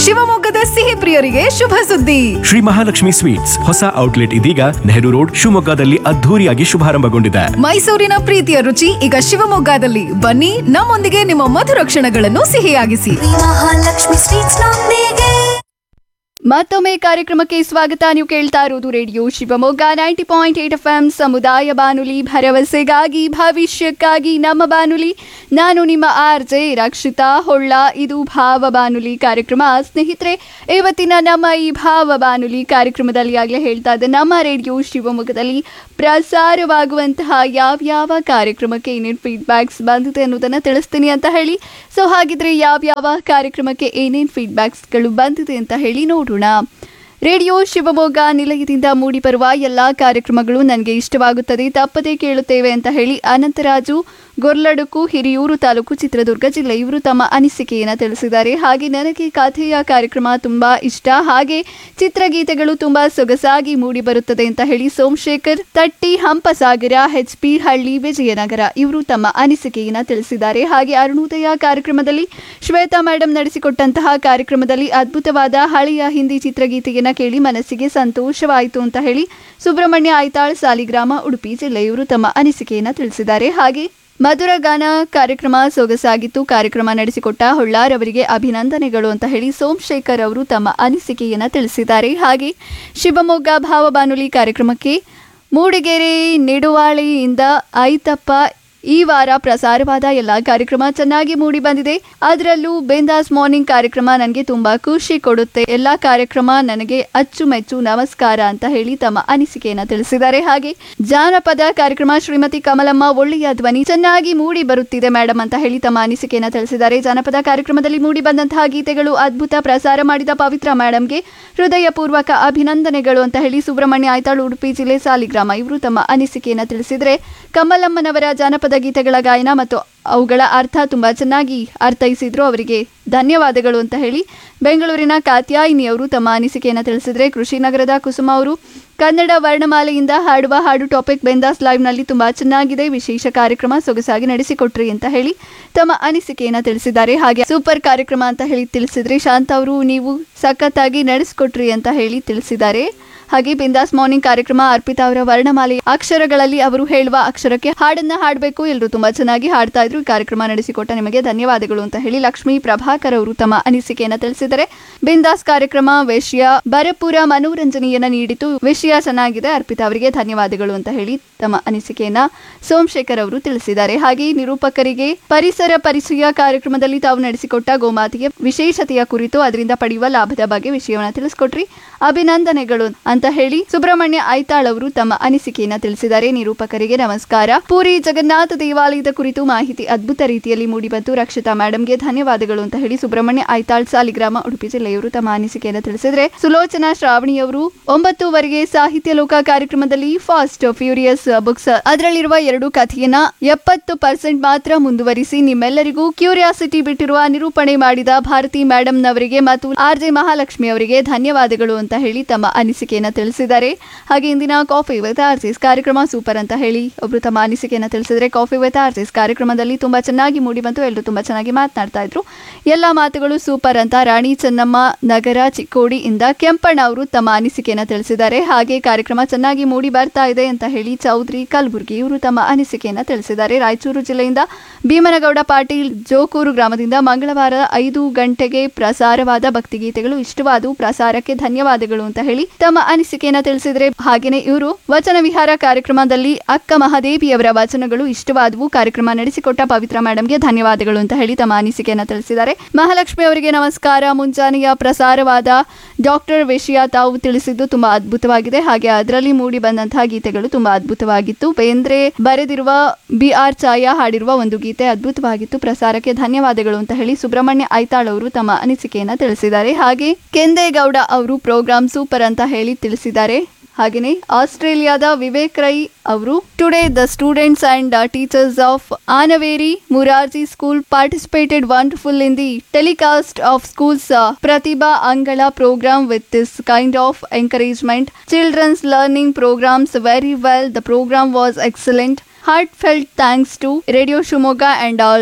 ಶಿವಮೊಗ್ಗದ ಸಿಹಿ ಪ್ರಿಯರಿಗೆ ಶುಭ ಸುದ್ದಿ ಶ್ರೀ ಮಹಾಲಕ್ಷ್ಮಿ ಸ್ವೀಟ್ಸ್ ಹೊಸ ಔಟ್ಲೆಟ್ ಇದೀಗ ನೆಹರು ರೋಡ್ ಶಿವಮೊಗ್ಗದಲ್ಲಿ ಅದ್ಧೂರಿಯಾಗಿ ಶುಭಾರಂಭಗೊಂಡಿದೆ ಮೈಸೂರಿನ ಪ್ರೀತಿಯ ರುಚಿ ಈಗ ಶಿವಮೊಗ್ಗದಲ್ಲಿ ಬನ್ನಿ ನಮ್ಮೊಂದಿಗೆ ನಿಮ್ಮ ಮಧುರ ಕ್ಷಣಗಳನ್ನು ಸಿಹಿಯಾಗಿಸಿ ಮಹಾಲಕ್ಷ್ಮಿ ಸ್ವೀಟ್ಸ್ ನೊಂದಿಗೆ ಮತ್ತೊಮ್ಮೆ ಕಾರ್ಯಕ್ರಮಕ್ಕೆ ಸ್ವಾಗತ ನೀವು ಕೇಳ್ತಾ ಇರೋದು radio Shivamogga ninety point eight F M ಸಮುದಾಯ ಬಾನುಲಿ ಭರವಸೆಗಾಗಿ ಭವಿಷ್ಯಕ್ಕಾಗಿ ನಮ್ಮ ಬಾನುಲಿ ನಾನು ನಿಮ್ಮ ಆರ್ ಜೆ ರಕ್ಷಿತಾ ಹೊಳ್ಳ ಇದು ಭಾವ ಬಾನುಲಿ ಕಾರ್ಯಕ್ರಮ ಸ್ನೇಹಿತರೆ ಇವತ್ತಿನ ನಮ್ಮ ಈ ಭಾವ ಬಾನುಲಿ ಕಾರ್ಯಕ್ರಮದಲ್ಲಿ ಆಗಲೇ ಹೇಳ್ತಾ ಇದ್ದೆ ನಮ್ಮ ರೇಡಿಯೋ ಶಿವಮೊಗ್ಗದಲ್ಲಿ ಪ್ರಸಾರವಾಗುವಂತಹ ಯಾವ್ಯಾವ ಕಾರ್ಯಕ್ರಮಕ್ಕೆ ಏನೇನು ಫೀಡ್ಬ್ಯಾಕ್ಸ್ ಬಂದಿದೆ ಅನ್ನೋದನ್ನು ತಿಳಿಸ್ತೀನಿ ಅಂತ ಹೇಳಿ ಸೊ ಹಾಗಿದ್ರೆ ಯಾವ್ಯಾವ ಕಾರ್ಯಕ್ರಮಕ್ಕೆ ಏನೇನು ಫೀಡ್ಬ್ಯಾಕ್ಸ್ಗಳು ಬಂದಿದೆ ಅಂತ ಹೇಳಿ ನೋಡೋಣ ರೇಡಿಯೋ ಶಿವಮೊಗ್ಗ ನಿಲಯದಿಂದ ಮೂಡಿಬರುವ ಎಲ್ಲ ಕಾರ್ಯಕ್ರಮಗಳು ನನಗೆ ಇಷ್ಟವಾಗುತ್ತದೆ ತಪ್ಪದೇ ಕೇಳುತ್ತೇವೆ ಅಂತ ಹೇಳಿ ಅನಂತರಾಜು ಗೊರ್ಲಡುಕು ಹಿರಿಯೂರು ತಾಲೂಕು ಚಿತ್ರದುರ್ಗ ಜಿಲ್ಲೆ ಇವರು ತಮ್ಮ ಅನಿಸಿಕೆಯನ್ನು ತಿಳಿಸಿದ್ದಾರೆ ಹಾಗೆ ನನಗೆ ಕಥೆಯ ಕಾರ್ಯಕ್ರಮ ತುಂಬ ಇಷ್ಟ ಹಾಗೆ ಚಿತ್ರಗೀತೆಗಳು ತುಂಬ ಸೊಗಸಾಗಿ ಮೂಡಿ ಬರುತ್ತದೆ ಅಂತ ಹೇಳಿ ಸೋಮಶೇಖರ್ ತಟ್ಟಿ ಹಂಪಸಾಗರ ಎಚ್ ಪಿ ಹಳ್ಳಿ ವಿಜಯನಗರ ಇವರು ತಮ್ಮ ಅನಿಸಿಕೆಯನ್ನು ತಿಳಿಸಿದ್ದಾರೆ ಹಾಗೆ ಅರುಣೋದಯ ಕಾರ್ಯಕ್ರಮದಲ್ಲಿ ಶ್ವೇತಾ ಮೇಡಮ್ ನಡೆಸಿಕೊಟ್ಟಂತಹ ಕಾರ್ಯಕ್ರಮದಲ್ಲಿ ಅದ್ಭುತವಾದ ಹಳೆಯ ಹಿಂದಿ ಚಿತ್ರಗೀತೆಯನ್ನು ಕೇಳಿ ಮನಸ್ಸಿಗೆ ಸಂತೋಷವಾಯಿತು ಅಂತ ಹೇಳಿ ಸುಬ್ರಹ್ಮಣ್ಯ ಐತಾಳ್ ಸಾಲಿಗ್ರಾಮ ಉಡುಪಿ ಜಿಲ್ಲೆ ಇವರು ತಮ್ಮ ಅನಿಸಿಕೆಯನ್ನು ತಿಳಿಸಿದ್ದಾರೆ ಹಾಗೆ ಮಧುರ ಗಾನ ಕಾರ್ಯಕ್ರಮ ಸೊಗಸಾಗಿತ್ತು ಕಾರ್ಯಕ್ರಮ ನಡೆಸಿಕೊಟ್ಟ ಹೊಳ್ಳಾರ್ ಅವರಿಗೆ ಅಭಿನಂದನೆಗಳು ಅಂತ ಹೇಳಿ ಸೋಮಶೇಖರ್ ಅವರು ತಮ್ಮ ಅನಿಸಿಕೆಯನ್ನು ತಿಳಿಸಿದ್ದಾರೆ ಹಾಗೆ ಶಿವಮೊಗ್ಗ ಭಾವ ಬಾನುಲಿ ಕಾರ್ಯಕ್ರಮಕ್ಕೆ ಮೂಡಿಗೆರೆ ನಿಡುವಾಳಿಯಿಂದ ಐತಪ್ಪ ಈ ವಾರ ಪ್ರಸಾರವಾದ ಎಲ್ಲ ಕಾರ್ಯಕ್ರಮ ಚೆನ್ನಾಗಿ ಮೂಡಿ ಬಂದಿದೆ ಅದರಲ್ಲೂ ಬೆಂದಾಸ್ ಮಾರ್ನಿಂಗ್ ಕಾರ್ಯಕ್ರಮ ನನಗೆ ತುಂಬಾ ಖುಷಿ ಕೊಡುತ್ತೆ ಎಲ್ಲ ಕಾರ್ಯಕ್ರಮ ನನಗೆ ಅಚ್ಚುಮೆಚ್ಚು ನಮಸ್ಕಾರ ಅಂತ ಹೇಳಿ ತಮ್ಮ ಅನಿಸಿಕೆಯನ್ನು ತಿಳಿಸಿದ್ದಾರೆ ಹಾಗೆ ಜಾನಪದ ಕಾರ್ಯಕ್ರಮ ಶ್ರೀಮತಿ ಕಮಲಮ್ಮ ಒಳ್ಳೆಯ ಧ್ವನಿ ಚೆನ್ನಾಗಿ ಮೂಡಿ ಬರುತ್ತಿದೆ ಮೇಡಮ್ ಅಂತ ಹೇಳಿ ತಮ್ಮ ಅನಿಸಿಕೆಯನ್ನು ತಿಳಿಸಿದ್ದಾರೆ ಜಾನಪದ ಕಾರ್ಯಕ್ರಮದಲ್ಲಿ ಮೂಡಿ ಬಂದಂತಹ ಗೀತೆಗಳು ಅದ್ಭುತ ಪ್ರಸಾರ ಮಾಡಿದ ಪವಿತ್ರ ಮೇಡಮ್ಗೆ ಹೃದಯಪೂರ್ವಕ ಅಭಿನಂದನೆಗಳು ಅಂತ ಹೇಳಿ ಸುಬ್ರಹ್ಮಣ್ಯ ಆಯ್ತಾಳು ಉಡುಪಿ ಜಿಲ್ಲೆ ಸಾಲಿಗ್ರಾಮ ಇವರು ತಮ್ಮ ಅನಿಸಿಕೆಯನ್ನು ತಿಳಿಸಿದರೆ ಕಮಲಮ್ಮನವರ ಜಾನಪದ ಗೀತೆಗಳ ಗಾಯನ ಮತ್ತು ಅವುಗಳ ಅರ್ಥ ತುಂಬ ಚೆನ್ನಾಗಿ ಅರ್ಥೈಸಿದ್ರು ಅವರಿಗೆ ಧನ್ಯವಾದಗಳು ಅಂತ ಹೇಳಿ ಬೆಂಗಳೂರಿನ ಕಾತ್ಯಾಯಿನಿ ಅವರು ತಮ್ಮ ಅನಿಸಿಕೆಯನ್ನು ತಿಳಿಸಿದರೆ ಕೃಷಿ ನಗರದ ಕುಸುಮ ಅವರು ಕನ್ನಡ ವರ್ಣಮಾಲೆಯಿಂದ ಹಾಡುವ ಹಾಡು ಟಾಪಿಕ್ ಬೆಂದಾಸ್ ಲೈವ್ನಲ್ಲಿ ತುಂಬ ಚೆನ್ನಾಗಿದೆ ವಿಶೇಷ ಕಾರ್ಯಕ್ರಮ ಸೊಗಸಾಗಿ ನಡೆಸಿಕೊಟ್ರಿ ಅಂತ ಹೇಳಿ ತಮ್ಮ ಅನಿಸಿಕೆಯನ್ನು ತಿಳಿಸಿದ್ದಾರೆ ಹಾಗೆ ಸೂಪರ್ ಕಾರ್ಯಕ್ರಮ ಅಂತ ಹೇಳಿ ತಿಳಿಸಿದ್ರಿ ಶಾಂತ ಅವರು ನೀವು ಸಖತ್ತಾಗಿ ನಡೆಸಿಕೊಟ್ರಿ ಅಂತ ಹೇಳಿ ತಿಳಿಸಿದ್ದಾರೆ ಹಾಗೆ ಬಿಂದಾಸ್ ಮಾರ್ನಿಂಗ್ ಕಾರ್ಯಕ್ರಮ ಅರ್ಪಿತಾ ಅವರ ವರ್ಣಮಾಲೆ ಅಕ್ಷರಗಳಲ್ಲಿ ಅವರು ಹೇಳುವ ಅಕ್ಷರಕ್ಕೆ ಹಾಡನ್ನ ಹಾಡಬೇಕು ಎಲ್ಲರೂ ತುಂಬಾ ಚೆನ್ನಾಗಿ ಹಾಡ್ತಾ ಇದ್ರು ಈ ಕಾರ್ಯಕ್ರಮ ನಡೆಸಿಕೊಟ್ಟ ನಿಮಗೆ ಧನ್ಯವಾದಗಳು ಅಂತ ಹೇಳಿ ಲಕ್ಷ್ಮೀ ಪ್ರಭಾಕರ್ ಅವರು ತಮ್ಮ ಅನಿಸಿಕೆಯನ್ನು ತಿಳಿಸಿದ್ದಾರೆ ಬಿಂದಾಸ್ ಕಾರ್ಯಕ್ರಮ ವಿಷಯ ಬರಪುರ ಮನೋರಂಜನೆಯನ್ನ ನೀಡಿತು ವಿಷಯ ಚೆನ್ನಾಗಿದೆ ಅರ್ಪಿತಾ ಅವರಿಗೆ ಧನ್ಯವಾದಗಳು ಅಂತ ಹೇಳಿ ತಮ್ಮ ಅನಿಸಿಕೆಯನ್ನ ಸೋಮಶೇಖರ್ ಅವರು ತಿಳಿಸಿದ್ದಾರೆ ಹಾಗೆ ನಿರೂಪಕರಿಗೆ ಪರಿಸರ ಪರಿಚಯ ಕಾರ್ಯಕ್ರಮದಲ್ಲಿ ತಾವು ನಡೆಸಿಕೊಟ್ಟ ಗೋಮಾತೆಯ ವಿಶೇಷತೆಯ ಕುರಿತು ಅದರಿಂದ ಪಡೆಯುವ ಲಾಭದ ಬಗ್ಗೆ ವಿಷಯವನ್ನು ತಿಳಿಸಿಕೊಟ್ರಿ ಅಭಿನಂದನೆಗಳು ಅಂತ ಹೇಳಿ ಸುಬ್ರಹ್ಮಣ್ಯ ಐತಾಳ್ ಅವರು ತಮ್ಮ ಅನಿಸಿಕೆಯನ್ನ ತಿಳಿಸಿದ್ದಾರೆ ನಿರೂಪಕರಿಗೆ ನಮಸ್ಕಾರ ಪೂರಿ ಜಗನ್ನಾಥ ದೇವಾಲಯದ ಕುರಿತು ಮಾಹಿತಿ ಅದ್ಭುತ ರೀತಿಯಲ್ಲಿ ಮೂಡಿಬಂತು ರಕ್ಷಿತಾ ಮೇಡಮ್ಗೆ ಧನ್ಯವಾದಗಳು ಅಂತ ಹೇಳಿ ಸುಬ್ರಹ್ಮಣ್ಯ ಐತಾಳ್ ಸಾಲಿಗ್ರಾಮ ಉಡುಪಿ ಜಿಲ್ಲೆಯವರು ತಮ್ಮ ಅನಿಸಿಕೆಯನ್ನು ತಿಳಿಸಿದ್ರೆ ಸುಲೋಚನಾ ಶ್ರಾವಣಿಯವರು ಒಂಬತ್ತುವರೆಗೆ ಸಾಹಿತ್ಯ ಲೋಕ ಕಾರ್ಯಕ್ರಮದಲ್ಲಿ ಫಾಸ್ಟ್ ಫ್ಯೂರಿಯಸ್ ಬುಕ್ಸ್ ಅದರಲ್ಲಿರುವ ಎರಡು ಕಥೆಯನ್ನ ಎಪ್ಪತ್ತು ಪರ್ಸೆಂಟ್ ಮಾತ್ರ ಮುಂದುವರಿಸಿ ನಿಮ್ಮೆಲ್ಲರಿಗೂ ಕ್ಯೂರಿಯಾಸಿಟಿ ಬಿಟ್ಟಿರುವ ನಿರೂಪಣೆ ಮಾಡಿದ ಭಾರತಿ ಮೇಡಮ್ ನವರಿಗೆ ಮತ್ತು ಆರ್ ಜೆ ಮಹಾಲಕ್ಷ್ಮಿ ಅವರಿಗೆ ಧನ್ಯವಾದಗಳು ಅಂತ ಹೇಳಿ ತಮ್ಮ ಅನಿಸಿಕೆಯನ್ನು ತಿಳಿಸಿದ್ದಾರೆ ಹಾಗೆ ಇಂದಿನ ಕಾಫಿ ವಿತ್ ಆರ್ಸಿಸ್ ಕಾರ್ಯಕ್ರಮ ಸೂಪರ್ ಅಂತ ಹೇಳಿ ಒಬ್ರು ತಮ್ಮ ಅನಿಸಿಕೆಯನ್ನು ತಿಳಿಸಿದರೆ ಕಾಫಿ ವಿತ್ ಆರ್ಸಿಸ್ ಕಾರ್ಯಕ್ರಮದಲ್ಲಿ ತುಂಬಾ ಚೆನ್ನಾಗಿ ಮೂಡಿ ಬಂತು ಎಲ್ಲರೂ ತುಂಬಾ ಚೆನ್ನಾಗಿ ಮಾತನಾಡ್ತಾ ಇದ್ರು ಎಲ್ಲ ಮಾತುಗಳು ಸೂಪರ್ ಅಂತ ರಾಣಿ ಚೆನ್ನಮ್ಮ ನಗರ ಚಿಕ್ಕೋಡಿಯಿಂದ ಕೆಂಪಣ್ಣ ಅವರು ತಮ್ಮ ಅನಿಸಿಕೆಯನ್ನು ತಿಳಿಸಿದ್ದಾರೆ ಹಾಗೆ ಕಾರ್ಯಕ್ರಮ ಚೆನ್ನಾಗಿ ಮೂಡಿ ಬರ್ತಾ ಇದೆ ಅಂತ ಹೇಳಿ ಚೌಧರಿ ಕಲಬುರ್ಗಿ ಇವರು ತಮ್ಮ ಅನಿಸಿಕೆಯನ್ನು ತಿಳಿಸಿದ್ದಾರೆ ರಾಯಚೂರು ಜಿಲ್ಲೆಯಿಂದ ಭೀಮನಗೌಡ ಪಾಟೀಲ್ ಜೋಕೂರು ಗ್ರಾಮದಿಂದ ಮಂಗಳವಾರ ಐದು ಗಂಟೆಗೆ ಪ್ರಸಾರವಾದ ಭಕ್ತಿಗೀತೆಗಳು ಇಷ್ಟವಾದವು ಪ್ರಸಾರಕ್ಕೆ ಧನ್ಯವಾದಗಳು ಅಂತ ಹೇಳಿ ತಮ್ಮ ಅನಿಸಿಕೆಯನ್ನು ತಿಳಿಸಿದರೆ ಹಾಗೇನೆ ಇವರು ವಚನ ವಿಹಾರ ಕಾರ್ಯಕ್ರಮದಲ್ಲಿ ಅಕ್ಕ ಮಹಾದೇವಿಯವರ ವಚನಗಳು ಇಷ್ಟವಾದವು ಕಾರ್ಯಕ್ರಮ ನಡೆಸಿಕೊಟ್ಟ ಪವಿತ್ರ ಮೇಡಮ್ಗೆ ಧನ್ಯವಾದಗಳು ಅಂತ ಹೇಳಿ ತಮ್ಮ ಅನಿಸಿಕೆಯನ್ನು ತಿಳಿಸಿದ್ದಾರೆ ಮಹಾಲಕ್ಷ್ಮಿ ಅವರಿಗೆ ನಮಸ್ಕಾರ ಮುಂಜಾನೆಯ ಪ್ರಸಾರವಾದ ಡಾಕ್ಟರ್ ವಿಷಯ ತಾವು ತಿಳಿಸಿದ್ದು ತುಂಬಾ ಅದ್ಭುತವಾಗಿದೆ ಹಾಗೆ ಅದರಲ್ಲಿ ಮೂಡಿ ಬಂದಂತಹ ಗೀತೆಗಳು ತುಂಬಾ ಅದ್ಭುತವಾಗಿತ್ತು ಬೇಂದ್ರೆ ಬರೆದಿರುವ ಬಿ ಆರ್ ಛಾಯಾ ಹಾಡಿರುವ ಒಂದು ಗೀತೆ ಅದ್ಭುತವಾಗಿತ್ತು ಪ್ರಸಾರಕ್ಕೆ ಧನ್ಯವಾದಗಳು ಅಂತ ಹೇಳಿ ಸುಬ್ರಹ್ಮಣ್ಯ ಐತಾಳ್ ಅವರು ತಮ್ಮ ಅನಿಸಿಕೆಯನ್ನ ತಿಳಿಸಿದ್ದಾರೆ ಹಾಗೆ ಕೆಂದೇಗೌಡ ಅವರು ಪ್ರೋಗ್ರಾಮ್ ಸೂಪರ್ ಅಂತ ಹೇಳಿ ತಿಳಿಸಿದ್ದಾರೆ ಹಾಗೆಯೇ ಆಸ್ಟ್ರೇಲಿಯಾದ ವಿವೇಕ್ ರೈ ಅವರು today the students and teachers of Anaveri Morarji school participated wonderful in the telecast of schools Pratibha Angala program with this kind of encouragement children's learning programs very well the program was excellent heartfelt thanks to radio shumoga and all